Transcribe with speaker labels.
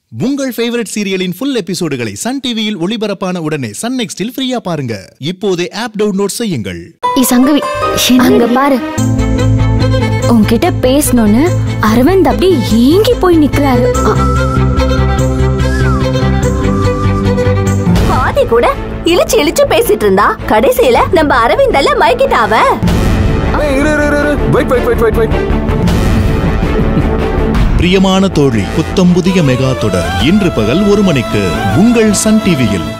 Speaker 1: உங்கள் ஃபேவரட் சீரியலின் ஃபுல் எபிசோடுகளை சன் டிவியில் ஒளிபரப்பான உடனே சன் நெக்ஸ்டில் ஃப்ரீயா பாருங்க இப்போதே ஆப் டவுன்லோட் செய்யுங்கள்
Speaker 2: ஏ சங்கவி அங்க பாரு உன்கிட்ட பேசணும்னு அரவிந்த் அப்படியே ஏங்கி போய் நிக்கிறாரு அ,
Speaker 3: பாதி கூட இழிச்சு இழிச்சு பேசிட்டு இருந்தா கடைசியில நம்ம அரவிந்தல்ல மயக்கிட்டாவ
Speaker 4: ஏய், இரு இரு இரு, இரு wait wait wait wait wait
Speaker 1: பிரியமான தோழி புத்தம் புதிய மெகா தொடர் இன்று பகல் ஒரு மணிக்கு உங்கள் சன் டிவியில்